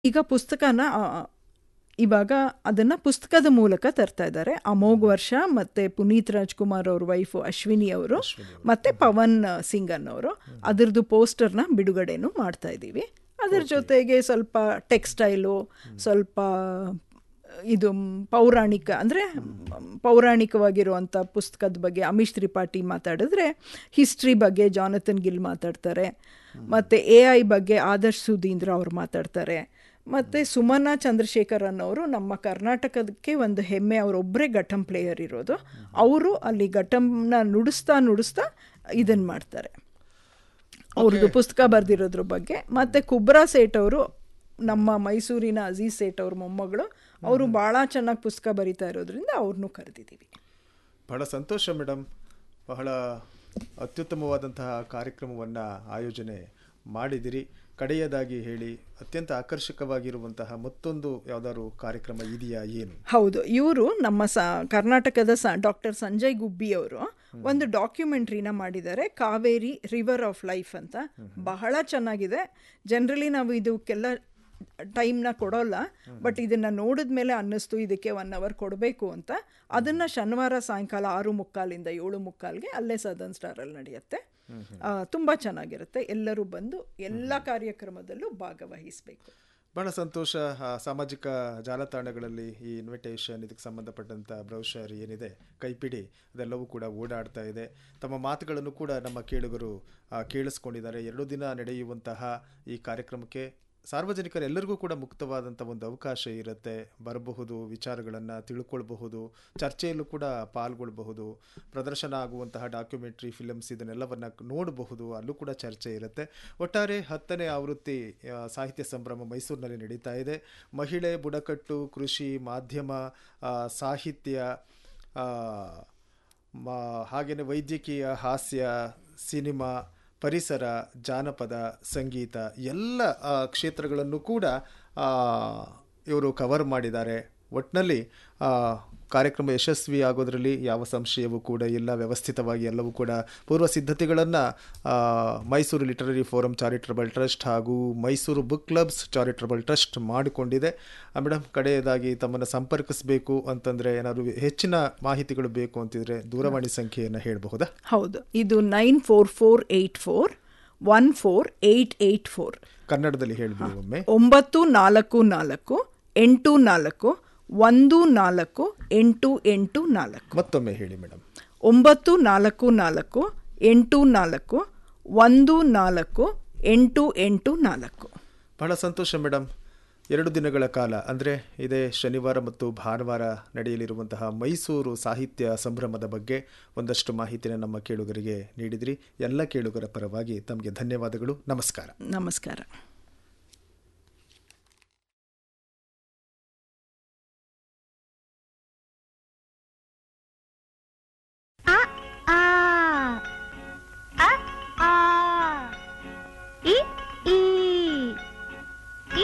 ಈಗ ಪುಸ್ತಕನ ಆ, ಇವಾಗ ಅದನ್ನು ಪುಸ್ತಕದ ಮೂಲಕ ತರ್ತಾ ಇದ್ದಾರೆ ಅಮೋಘ್ ವರ್ಷ ಮತ್ತು ಪುನೀತ್ ರಾಜ್ಕುಮಾರ್ ಅವ್ರ ವೈಫು ಅಶ್ವಿನಿ ಅವರು ಮತ್ತು ಪವನ್ ಸಿಂಗ್ ಅನ್ನೋರು ಅದ್ರದ್ದು ಪೋಸ್ಟರ್ನ ಬಿಡುಗಡೆನೂ ಮಾಡ್ತಾ ಇದ್ದೀವಿ ಅದ್ರ ಜೊತೆಗೆ ಸ್ವಲ್ಪ ಟೆಕ್ಸ್ಟೈಲು ಸ್ವಲ್ಪ ಇದು ಪೌರಾಣಿಕ ಅಂದರೆ ಪೌರಾಣಿಕವಾಗಿರುವಂಥ ಪುಸ್ತಕದ ಬಗ್ಗೆ ಅಮಿಷ್ ತ್ರಿಪಾಠಿ ಮಾತಾಡಿದ್ರೆ ಹಿಸ್ಟ್ರಿ ಬಗ್ಗೆ ಜಾನಥನ್ ಗಿಲ್ ಮಾತಾಡ್ತಾರೆ ಮತ್ತು ಎ ಐ ಬಗ್ಗೆ ಆದರ್ಶ್ ಸುಧೀಂದ್ರ ಅವ್ರು ಮಾತಾಡ್ತಾರೆ ಮತ್ತು ಸುಮನಾ ಚಂದ್ರಶೇಖರ್ ಅನ್ನೋರು ನಮ್ಮ ಕರ್ನಾಟಕಕ್ಕೆ ಒಂದು ಹೆಮ್ಮೆ ಅವರೊಬ್ಬರೇ ಘಟಂ ಪ್ಲೇಯರ್ ಇರೋದು ಅವರು ಅಲ್ಲಿ ಘಟಂನ ನುಡಿಸ್ತಾ ನುಡಿಸ್ತಾ ಇದನ್ನು ಮಾಡ್ತಾರೆ ಅವ್ರದ್ದು ಪುಸ್ತಕ ಬರೆದಿರೋದ್ರ ಬಗ್ಗೆ ಮತ್ತು ಕುಬ್ರಾ ಸೇಠ್ ಅವರು ನಮ್ಮ ಮೈಸೂರಿನ ಅಜೀಜ್ ಸೇಠ್ ಅವ್ರ ಮೊಮ್ಮಗಳು ಅವರು ಭಾಳ ಚೆನ್ನಾಗಿ ಪುಸ್ತಕ ಬರಿತಾ ಇರೋದ್ರಿಂದ ಅವ್ರನ್ನೂ ಕರೆದಿದ್ದೀವಿ ಬಹಳ ಸಂತೋಷ ಮೇಡಮ್ ಬಹಳ ಅತ್ಯುತ್ತಮವಾದಂತಹ ಕಾರ್ಯಕ್ರಮವನ್ನು ಆಯೋಜನೆ ಮಾಡಿದಿರಿ ಕಡೆಯದಾಗಿ ಹೇಳಿ ಅತ್ಯಂತ ಆಕರ್ಷಕವಾಗಿರುವಂತಹ ಮತ್ತೊಂದು ಯಾವ್ದಾದ್ರು ಕಾರ್ಯಕ್ರಮ ಇದೆಯಾ ಏನು ಹೌದು ಇವರು ನಮ್ಮ ಸ ಕರ್ನಾಟಕದ ಸ ಡಾಕ್ಟರ್ ಸಂಜಯ್ ಗುಬ್ಬಿ ಅವರು ಒಂದು ಡಾಕ್ಯುಮೆಂಟ್ರಿನ ಮಾಡಿದ್ದಾರೆ ಕಾವೇರಿ ರಿವರ್ ಆಫ್ ಲೈಫ್ ಅಂತ ಬಹಳ ಚೆನ್ನಾಗಿದೆ ಜನರಲಿ ನಾವು ಇದಕ್ಕೆಲ್ಲ ಟೈಮ್ನ ಕೊಡೋಲ್ಲ ಬಟ್ ಇದನ್ನು ನೋಡಿದ ಮೇಲೆ ಅನ್ನಿಸ್ತು ಇದಕ್ಕೆ ಒನ್ ಅವರ್ ಕೊಡಬೇಕು ಅಂತ ಅದನ್ನು ಶನಿವಾರ ಸಾಯಂಕಾಲ ಆರು ಮುಕ್ಕಾಲಿಂದ ಏಳು ಮುಕ್ಕಾಲ್ಗೆ ಅಲ್ಲೇ ಸದನ್ ಸ್ಟಾರಲ್ಲಿ ನಡೆಯುತ್ತೆ ತುಂಬ ಚೆನ್ನಾಗಿರುತ್ತೆ ಎಲ್ಲರೂ ಬಂದು ಎಲ್ಲ ಕಾರ್ಯಕ್ರಮದಲ್ಲೂ ಭಾಗವಹಿಸಬೇಕು ಬಹಳ ಸಂತೋಷ ಆ, ಸಾಮಾಜಿಕ ಜಾಲತಾಣಗಳಲ್ಲಿ ಈ ಇನ್ವಿಟೇಷನ್ ಇದಕ್ಕೆ ಸಂಬಂಧಪಟ್ಟಂಥ ಬ್ರೌಷರ್ ಏನಿದೆ ಕೈಪಿಡಿ ಅದೆಲ್ಲವೂ ಕೂಡ ಓಡಾಡ್ತಾ ಇದೆ ತಮ್ಮ ಮಾತುಗಳನ್ನು ಕೂಡ ನಮ್ಮ ಕೇಳುಗರು ಆ, ಕೇಳಿಸ್ಕೊಂಡಿದ್ದಾರೆ ಎರಡು ದಿನ ನಡೆಯುವಂತಹ ಈ ಕಾರ್ಯಕ್ರಮಕ್ಕೆ ಸಾರ್ವಜನಿಕರೆಲ್ಲರಿಗೂ ಕೂಡ ಮುಕ್ತವಾದಂಥ ಒಂದು ಅವಕಾಶ ಇರುತ್ತೆ ಬರಬಹುದು ವಿಚಾರಗಳನ್ನು ತಿಳ್ಕೊಳ್ಬಹುದು ಚರ್ಚೆಯಲ್ಲೂ ಕೂಡ ಪಾಲ್ಗೊಳ್ಬಹುದು ಪ್ರದರ್ಶನ ಆಗುವಂತಹ ಡಾಕ್ಯುಮೆಂಟ್ರಿ ಫಿಲಮ್ಸ್ ಇದನ್ನೆಲ್ಲವನ್ನು ನೋಡಬಹುದು ಅಲ್ಲೂ ಕೂಡ ಚರ್ಚೆ ಇರುತ್ತೆ ಒಟ್ಟಾರೆ ಹತ್ತನೇ ಆವೃತ್ತಿ ಆ, ಸಾಹಿತ್ಯ ಸಂಭ್ರಮ ಮೈಸೂರಿನಲ್ಲಿ ನಡೀತಾ ಇದೆ ಮಹಿಳೆ ಬುಡಕಟ್ಟು ಕೃಷಿ ಮಾಧ್ಯಮ ಆ, ಸಾಹಿತ್ಯ ಆ, ಮಾ ಹಾಗೆಯೇ ವೈದ್ಯಕೀಯ ಹಾಸ್ಯ ಸಿನಿಮಾ ಪರಿಸರ ಜಾನಪದ ಸಂಗೀತ ಎಲ್ಲ ಆ, ಕ್ಷೇತ್ರಗಳನ್ನು ಕೂಡ ಆ, ಇವರು ಕವರ್ ಮಾಡಿದ್ದಾರೆ ಒಟ್ಟಿನಲ್ಲಿ ಆ, ಕಾರ್ಯಕ್ರಮ ಯಶಸ್ವಿ ಆಗೋದ್ರಲ್ಲಿ ಯಾವ ಸಂಶಯವೂ ಕೂಡ ಇಲ್ಲ ವ್ಯವಸ್ಥಿತವಾಗಿ ಎಲ್ಲವೂ ಕೂಡ ಪೂರ್ವ ಸಿದ್ಧತೆಗಳನ್ನು Mysuru literary forum charitable trust ಹಾಗೂ Mysuru book clubs charitable trust ಮಾಡಿಕೊಂಡಿದೆ ಮೇಡಮ್ ಕಡೆಯದಾಗಿ ತಮ್ಮನ್ನು ಸಂಪರ್ಕಿಸಬೇಕು ಅಂತಂದರೆ ಏನಾದರೂ ಹೆಚ್ಚಿನ ಮಾಹಿತಿಗಳು ಬೇಕು ಅಂತಿದ್ರೆ ದೂರವಾಣಿ ಸಂಖ್ಯೆಯನ್ನು ಹೇಳಬಹುದಾ ಹೌದು ಇದು nine four four eight four one four eight eight four ಕನ್ನಡದಲ್ಲಿ ಹೇಳಿಬಿಡಿ ಒಮ್ಮೆ ಒಂಬತ್ತು ನಾಲ್ಕು ನಾಲ್ಕು ಎಂಟು ನಾಲ್ಕು ಒಂದು ನಾಲ್ಕು ಎಂಟು ಎಂಟು ನಾಲ್ಕು ಮತ್ತೊಮ್ಮೆ ಹೇಳಿ ಮೇಡಮ್ ಒಂಬತ್ತು ನಾಲ್ಕು ನಾಲ್ಕು ಎಂಟು ನಾಲ್ಕು ಒಂದು ನಾಲ್ಕು ಎಂಟು ಎಂಟು ನಾಲ್ಕು ಬಹಳ ಸಂತೋಷ ಮೇಡಮ್ ಎರಡು ದಿನಗಳ ಕಾಲ ಅಂದರೆ ಇದೇ ಶನಿವಾರ ಮತ್ತು ಭಾನುವಾರ ನಡೆಯಲಿರುವಂತಹ ಮೈಸೂರು ಸಾಹಿತ್ಯ ಸಂಭ್ರಮದ ಬಗ್ಗೆ ಒಂದಷ್ಟು ಮಾಹಿತಿನ ನಮ್ಮ ಕೇಳುಗರಿಗೆ ನೀಡಿದ್ರಿ ಎಲ್ಲ ಕೇಳುಗರ ಪರವಾಗಿ ತಮಗೆ ಧನ್ಯವಾದಗಳು ನಮಸ್ಕಾರ ನಮಸ್ಕಾರ